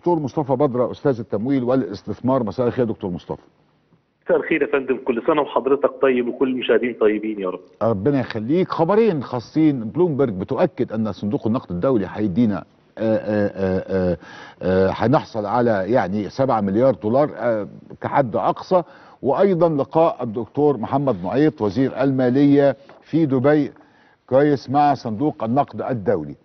دكتور مصطفى بدره استاذ التمويل والاستثمار مساء الخير دكتور مصطفى مساء الخير يا فندم كل سنه وحضرتك طيب وكل المشاهدين طيبين يا رب ربنا يخليك خبرين خاصين بلومبرج بتؤكد ان صندوق النقد الدولي هيدينا آه، آه، آه، آه، هنحصل على يعني 7 مليار دولار آه، كحد اقصى وايضا لقاء الدكتور محمد معيط وزير الماليه في دبي كويس مع صندوق النقد الدولي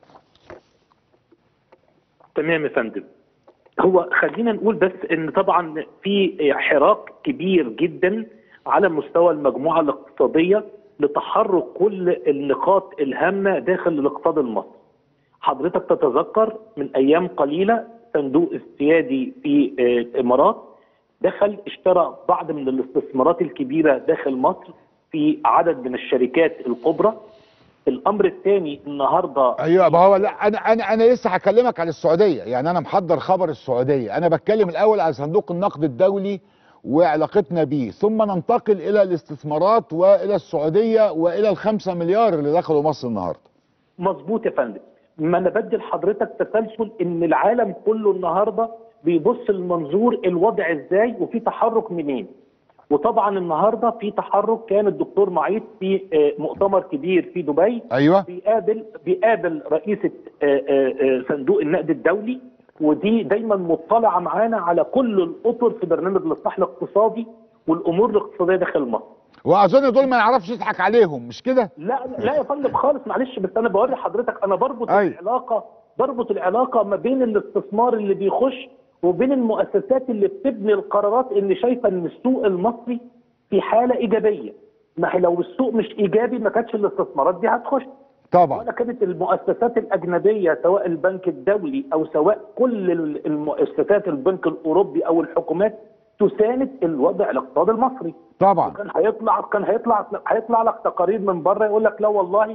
تمام يا فندم هو خلينا نقول بس ان طبعا في حراك كبير جدا على مستوى المجموعه الاقتصاديه لتحرك كل النقاط الهامه داخل الاقتصاد المصري. حضرتك تتذكر من ايام قليله صندوق السيادي في آه، الامارات دخل اشترى بعض من الاستثمارات الكبيره داخل مصر في عدد من الشركات الكبرى. الامر الثاني النهارده ايوه ما هو لا انا انا انا لسه هكلمك عن السعوديه يعني انا محضر خبر السعوديه انا بتكلم الاول على صندوق النقد الدولي وعلاقتنا بيه ثم ننتقل الى الاستثمارات والى السعوديه والى الخمسة مليار اللي دخلوا مصر النهارده مظبوط يا فندم ما انا بدي لحضرتك تسلسل ان العالم كله النهارده بيبص للمنظور الوضع ازاي وفي تحرك منين وطبعا النهارده في تحرك كان الدكتور معيط في آه، مؤتمر كبير في دبي ايوه بيقابل بيقابل رئيسة آه، آه، آه، صندوق النقد الدولي ودي دايما مطلعة معانا على كل الأطر في برنامج الإصلاح الاقتصادي والأمور الاقتصادية داخل مصر واظن دول ما يعرفش يضحك عليهم مش كده لا لا يا فندم خالص معلش بس انا بوري حضرتك انا بربط أي. العلاقه بربط العلاقه ما بين الاستثمار اللي بيخش وبين المؤسسات اللي بتبني القرارات اللي شايفه ان السوق المصري في حاله ايجابيه ما هي لو السوق مش ايجابي ما كانتش الاستثمارات دي هتخش طبعا ولا كانت المؤسسات الاجنبيه سواء البنك الدولي او سواء كل ال- المؤسسات البنك الاوروبي او الحكومات تساند الوضع الاقتصادي المصري طبعا كان هيطلع كان هيطلع هيطلع لك تقارير من بره يقول لك لا والله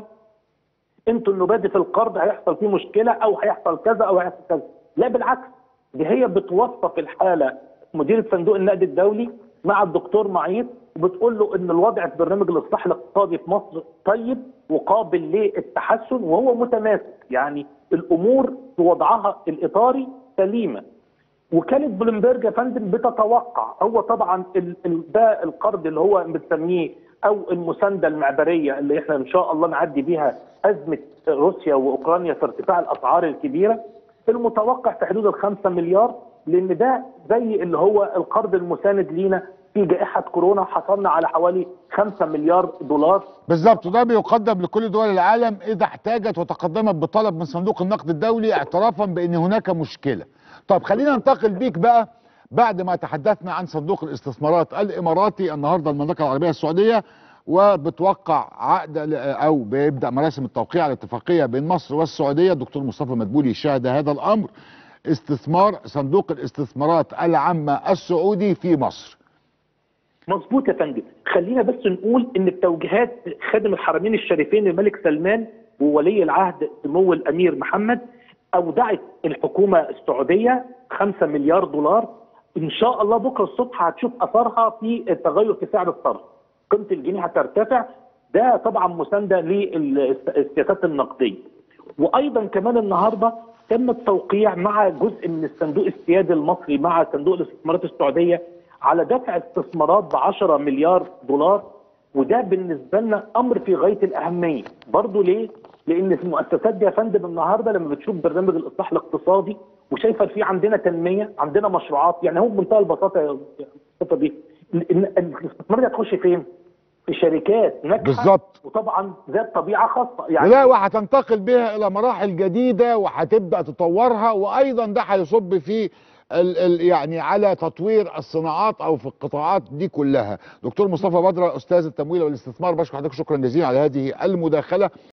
انتوا النبادي في القرض هيحصل فيه مشكله او هيحصل كذا او هيحصل كذا لا بالعكس دي هي بتوصف الحاله مديره صندوق النقد الدولي مع الدكتور معيط وبتقول له ان الوضع في برنامج الاصلاح الاقتصادي في مصر طيب وقابل للتحسن وهو متماسك يعني الامور في وضعها الاطاري سليمه وكاله بلومبرج يا فندم بتتوقع هو طبعا ال- ال- ده القرض اللي هو بنسميه او المسانده المعبريه اللي احنا ان شاء الله نعدي بيها ازمه روسيا واوكرانيا في ارتفاع الاسعار الكبيره المتوقع في حدود الخمسة مليار لان ده زي اللي هو القرض المساند لينا في جائحه كورونا حصلنا على حوالي 5 مليار دولار بالظبط وده بيقدم لكل دول العالم اذا احتاجت وتقدمت بطلب من صندوق النقد الدولي اعترافا بان هناك مشكله. طب خلينا ننتقل بيك بقى بعد ما تحدثنا عن صندوق الاستثمارات الاماراتي النهارده المملكه العربيه السعوديه وبتوقع عقد ل- او بيبدا مراسم التوقيع على اتفاقيه بين مصر والسعوديه الدكتور مصطفى مدبولي شاهد هذا الامر استثمار صندوق الاستثمارات العامه السعودي في مصر. مظبوط يا فندم خلينا بس نقول ان بتوجيهات خادم الحرمين الشريفين الملك سلمان وولي العهد سمو الامير محمد اودعت الحكومه السعوديه 5 مليار دولار ان شاء الله بكره الصبح هتشوف اثرها في التغير في سعر الصرف قيمه الجنيه هترتفع ده طبعا مسانده للسياسات النقديه وايضا كمان النهارده تم التوقيع مع جزء من الصندوق السيادي المصري مع صندوق الاستثمارات السعوديه على دفع استثمارات ب 10 مليار دولار وده بالنسبه لنا امر في غايه الاهميه برضه ليه؟ لان المؤسسات دي يا فندم النهارده لما بتشوف برنامج الاصلاح الاقتصادي وشايفه في عندنا تنميه عندنا مشروعات يعني هو بمنتهى البساطه يا البساطه دي ال- ال- الاستثمار ده هتخش فين؟ في شركات ناجحه بالظبط. وطبعا ذات طبيعه خاصه يعني لا وهتنتقل بها الى مراحل جديده وهتبدا تطورها وايضا ده هيصب في ال ال يعني على تطوير الصناعات او في القطاعات دي كلها دكتور مصطفى بدره استاذ التمويل والاستثمار بشكر حضرتك شكرا جزيلا على هذه المداخله